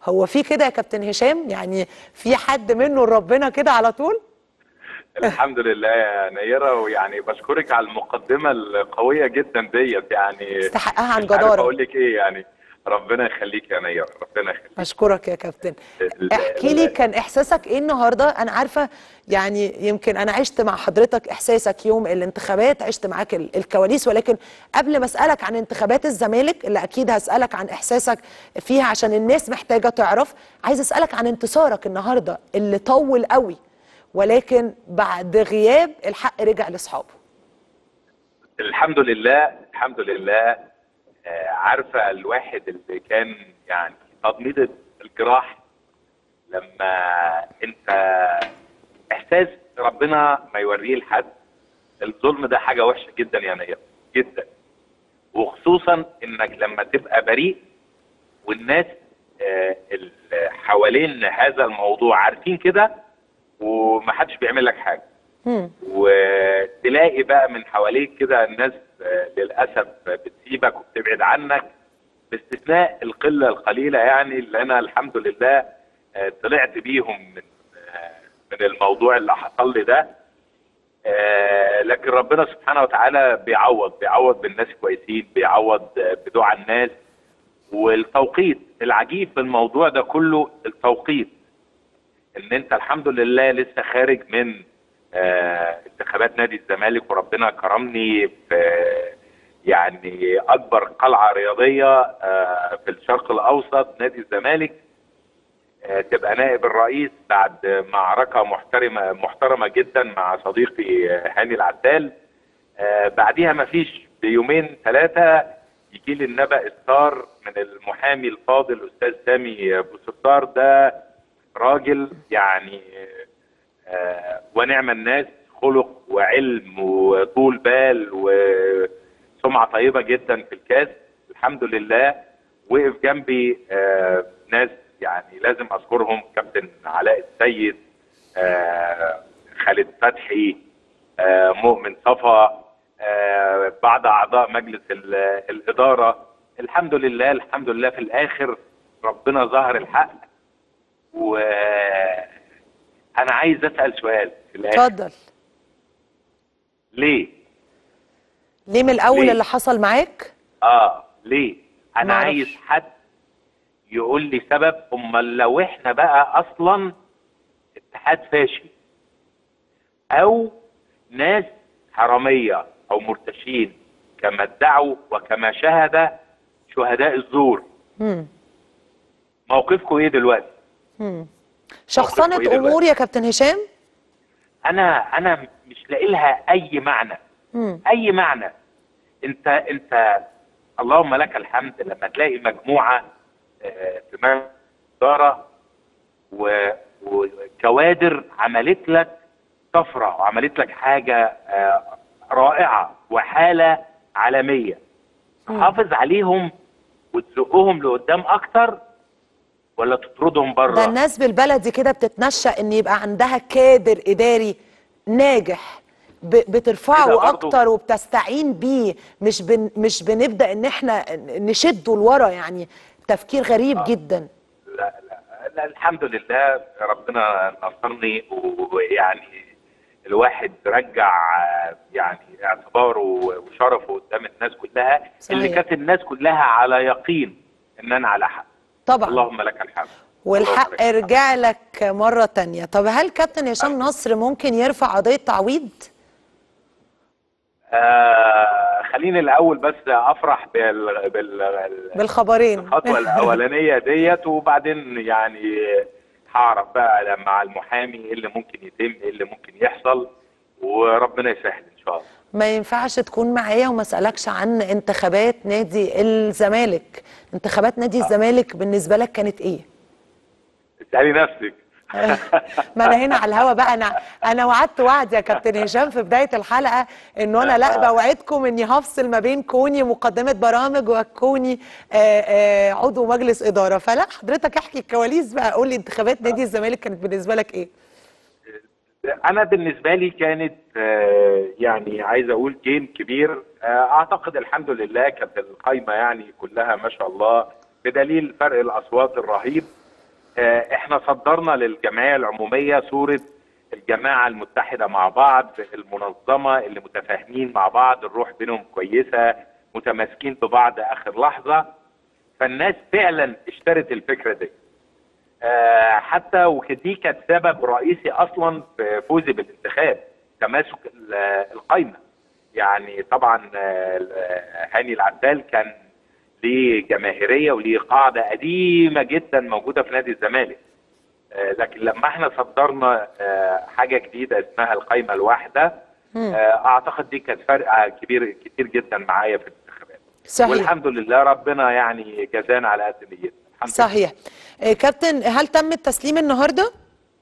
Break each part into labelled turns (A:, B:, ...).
A: هو في كده يا كابتن هشام يعني في حد منه لربنا كده على طول
B: الحمد لله يا نيرة ويعني بشكرك على المقدمة القوية جدا ديت يعني
A: استحقها عن
B: مش عارف
A: جدارة.
B: اقول لك ايه يعني ربنا يخليك يا نيرة ربنا يخليك
A: اشكرك يا كابتن
B: ال-
A: احكي لي كان احساسك ايه النهارده انا عارفه يعني يمكن انا عشت مع حضرتك احساسك يوم الانتخابات عشت معاك ال- الكواليس ولكن قبل ما اسالك عن انتخابات الزمالك اللي اكيد هسالك عن احساسك فيها عشان الناس محتاجه تعرف عايز اسالك عن انتصارك النهارده اللي طول قوي ولكن بعد غياب الحق رجع لاصحابه
B: الحمد لله الحمد لله آه، عارفة الواحد اللي كان يعني تضميد الجراح لما انت احساس ربنا ما يوريه لحد الظلم ده حاجة وحشة جدا يا نير جدا وخصوصا انك لما تبقى بريء والناس آه، اللي حوالين هذا الموضوع عارفين كده ومحدش بيعمل لك حاجة
A: مم.
B: وتلاقي بقى من حواليك كده الناس آه، للاسف بتسيبك وبتبعد عنك باستثناء القله القليله يعني اللي انا الحمد لله آه، طلعت بيهم من آه، من الموضوع اللي حصل لي ده آه، لكن ربنا سبحانه وتعالى بيعوض بيعوض بالناس كويسين بيعوض آه، بدعاء الناس والتوقيت العجيب في الموضوع ده كله التوقيت ان انت الحمد لله لسه خارج من آه، انتخابات نادي الزمالك وربنا كرمني في يعني اكبر قلعه رياضيه آه، في الشرق الاوسط نادي الزمالك آه، تبقى نائب الرئيس بعد معركه محترمه محترمه جدا مع صديقي آه، هاني العدال آه، بعديها ما فيش بيومين ثلاثه يجي لي النبأ ستار من المحامي الفاضل الاستاذ سامي بوستار ده راجل يعني آه، ونعم الناس خلق وعلم وطول بال وسمعة طيبة جدا في الكاس الحمد لله وقف جنبي آه، ناس يعني لازم اذكرهم كابتن علاء السيد آه، خالد فتحي آه، مؤمن صفا آه، بعض اعضاء مجلس ال- الاداره الحمد لله الحمد لله في الاخر ربنا ظهر الحق و انا عايز اسال سؤال في الاخر
A: اتفضل
B: ليه
A: ليه من الاول
B: ليه؟
A: اللي حصل معاك
B: اه ليه انا
A: معرفش.
B: عايز حد يقول لي سبب امال لو احنا بقى اصلا اتحاد فاشل او ناس حراميه او مرتشين كما ادعوا وكما شهد شهداء الزور
A: مم.
B: موقفكم ايه دلوقتي
A: مم. شخصنة
B: إيه دلوقتي؟
A: امور يا كابتن هشام
B: انا انا مش لاقي لها اي معنى
A: مم.
B: اي معنى انت انت اللهم لك الحمد لما تلاقي مجموعه آه، في مجلس اداره و- وكوادر عملت لك طفره وعملت لك حاجه آه، رائعه وحاله عالميه تحافظ عليهم وتزقهم لقدام اكتر ولا تطردهم
A: ده
B: بره
A: الناس بالبلدي كده بتتنشأ ان يبقى عندها كادر اداري ناجح ب-
B: كده
A: بترفعه
B: برضو.
A: اكتر وبتستعين بيه مش بن مش بنبدا ان احنا نشده لورا يعني تفكير غريب جدا
B: لا لا, لا الحمد لله ربنا نصرني ويعني الواحد رجع آه، يعني اعتباره وشرفه قدام الناس كلها
A: صحيح.
B: اللي كانت الناس كلها على يقين ان انا على حق
A: طبعا
B: اللهم لك الحمد اللهم
A: والحق
B: لك الحمد.
A: رجع لك مرة تانية طب هل كابتن هشام نصر ممكن يرفع قضية تعويض؟
B: آه خليني الاول بس افرح بال بال
A: بالخبرين
B: الخطوه الاولانيه ديت وبعدين يعني هعرف بقى مع المحامي ايه اللي ممكن يتم ايه اللي ممكن يحصل وربنا يسهل ان شاء الله
A: ما ينفعش تكون معايا وما اسالكش عن انتخابات نادي الزمالك انتخابات نادي الزمالك بالنسبه لك كانت ايه
B: اسالي نفسك
A: ما انا هنا على الهوا بقى انا انا وعدت وعد يا كابتن هشام في بدايه الحلقه انه انا لا بوعدكم اني هفصل ما بين كوني مقدمه برامج وكوني آه، آه، عضو مجلس اداره فلا حضرتك احكي الكواليس بقى قول لي انتخابات نادي الزمالك كانت بالنسبه لك ايه
B: انا بالنسبه لي كانت آه، يعني عايز اقول جيم كبير آه، اعتقد الحمد لله كانت القايمه يعني كلها ما شاء الله بدليل فرق الاصوات الرهيب آه، احنا صدرنا للجمعيه العموميه صوره الجماعه المتحده مع بعض المنظمه اللي متفاهمين مع بعض الروح بينهم كويسه متماسكين ببعض اخر لحظه فالناس فعلا اشترت الفكره دي آه، حتى ودي كانت سبب رئيسي اصلا في فوزي بالانتخاب تماسك ال- القايمه يعني طبعا آه، هاني العدال كان ليه جماهيريه وليه قاعده قديمه جدا موجوده في نادي الزمالك آه، لكن لما احنا صدرنا آه، حاجه جديده اسمها القايمه الواحده آه، اعتقد دي كانت فرقه كبير كتير جدا معايا في الانتخابات
A: صحيح
B: والحمد لله ربنا يعني جزانا على قد نيتنا الحمد لله
A: صحيح آه، كابتن هل تم التسليم النهارده؟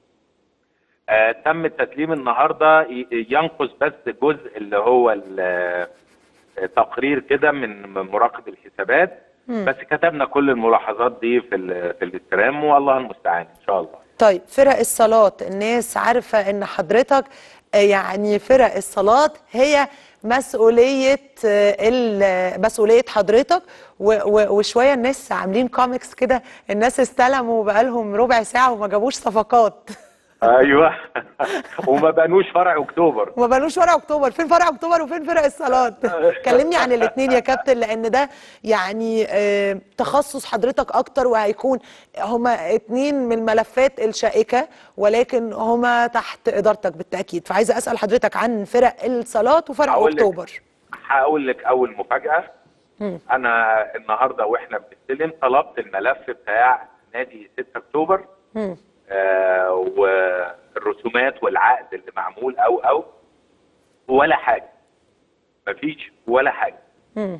B: آه تم التسليم النهارده ي- ينقص بس جزء اللي هو ال- آه، تقرير كده من من مراقب الحسابات بس كتبنا كل الملاحظات دي في ال- في الاستلام والله المستعان ان شاء الله
A: طيب فرق الصالات الناس عارفة ان حضرتك آه، يعني فرق الصالات هي مسؤولية آه، ال- مسؤولية حضرتك و- و- وشوية الناس عاملين كوميكس كده الناس استلموا بقالهم ربع ساعة وما جابوش صفقات
B: ايوه وما بنوش فرع اكتوبر
A: وما بنوش فرع اكتوبر فين فرع اكتوبر وفين فرق الصالات كلمني عن الاثنين يا كابتن لان ده يعني آه، تخصص حضرتك اكتر وهيكون هما اتنين من الملفات الشائكه ولكن هما تحت ادارتك بالتاكيد فعايزه اسال حضرتك عن فرق الصالات وفرع
B: هقول لك-
A: اكتوبر
B: هقول لك اول مفاجاه انا النهارده واحنا بنستلم طلبت الملف بتاع نادي 6 اكتوبر
A: مم.
B: آه والرسومات والعقد اللي معمول او او ولا حاجه مفيش ولا حاجه
A: مم.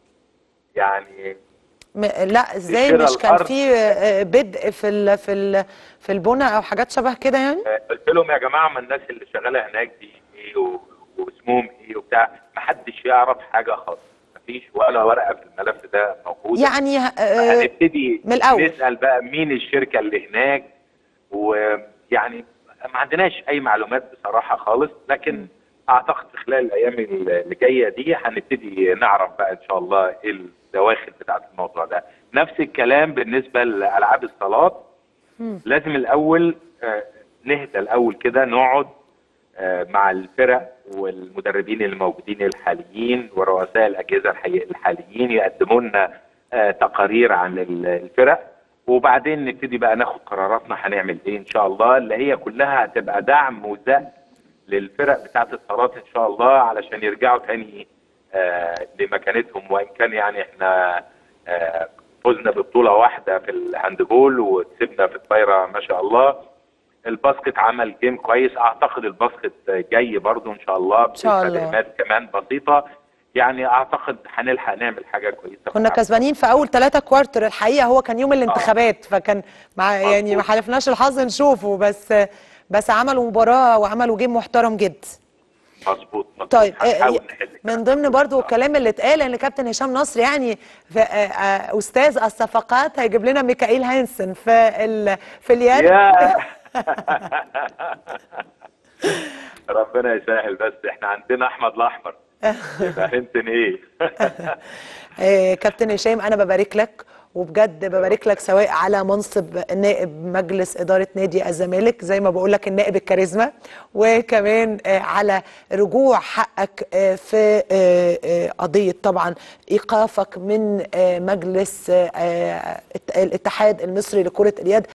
B: يعني
A: م- لا ازاي
B: شراء
A: مش كان
B: الأرض.
A: في آه، بدء في ال في ال في البنى او حاجات شبه كده يعني
B: آه، قلت لهم يا جماعه ما الناس اللي شغاله هناك دي ايه و- واسمهم ايه وبتاع ما حدش يعرف حاجه خالص مفيش ولا ورقه في الملف ده موجوده
A: يعني آه،
B: هنبتدي
A: من الأول.
B: نسال بقى مين الشركه اللي هناك ويعني ما عندناش اي معلومات بصراحه خالص لكن اعتقد في خلال الايام اللي جايه دي هنبتدي نعرف بقى ان شاء الله ايه الدواخل بتاعت الموضوع ده نفس الكلام بالنسبه لالعاب الصالات لازم الاول آه، نهدى الاول كده نقعد آه، مع الفرق والمدربين الموجودين الحاليين ورؤساء الاجهزه الحي- الحاليين يقدموا لنا آه، تقارير عن ال- الفرق وبعدين نبتدي بقى ناخد قراراتنا هنعمل ايه ان شاء الله اللي هي كلها هتبقى دعم وزق للفرق بتاعت الصالات ان شاء الله علشان يرجعوا تاني آه، لمكانتهم وان كان يعني احنا آه، فزنا ببطوله واحده في الهاندبول وكسبنا في الطايره ما شاء الله الباسكت عمل جيم كويس اعتقد الباسكت جاي برضو ان شاء الله
A: إن شاء الله.
B: بتدريبات كمان بسيطه يعني اعتقد هنلحق نعمل حاجه كويسه
A: كنا كسبانين في اول ثلاثة كوارتر الحقيقه هو كان يوم الانتخابات فكان مع يعني ما
B: مظبوط.
A: حالفناش الحظ نشوفه بس بس عملوا مباراه وعملوا جيم محترم جدا
B: مظبوط مظبوط
A: طيب
B: هنحاول
A: آه،
B: نحل
A: من ضمن برضو الكلام اللي اتقال ان كابتن هشام نصر يعني في آه، آه، استاذ الصفقات هيجيب لنا ميكائيل هانسن في ال في اليد
B: يا ربنا يسهل بس احنا عندنا احمد الاحمر يبقى هنتن ايه
A: آه، كابتن هشام انا ببارك لك وبجد ببارك لك سواء على منصب نائب مجلس اداره نادي الزمالك زي ما بقول لك النائب الكاريزما وكمان آه، على رجوع حقك آه، في آه، آه، قضيه طبعا ايقافك من آه، مجلس آه، الت- الاتحاد المصري لكره اليد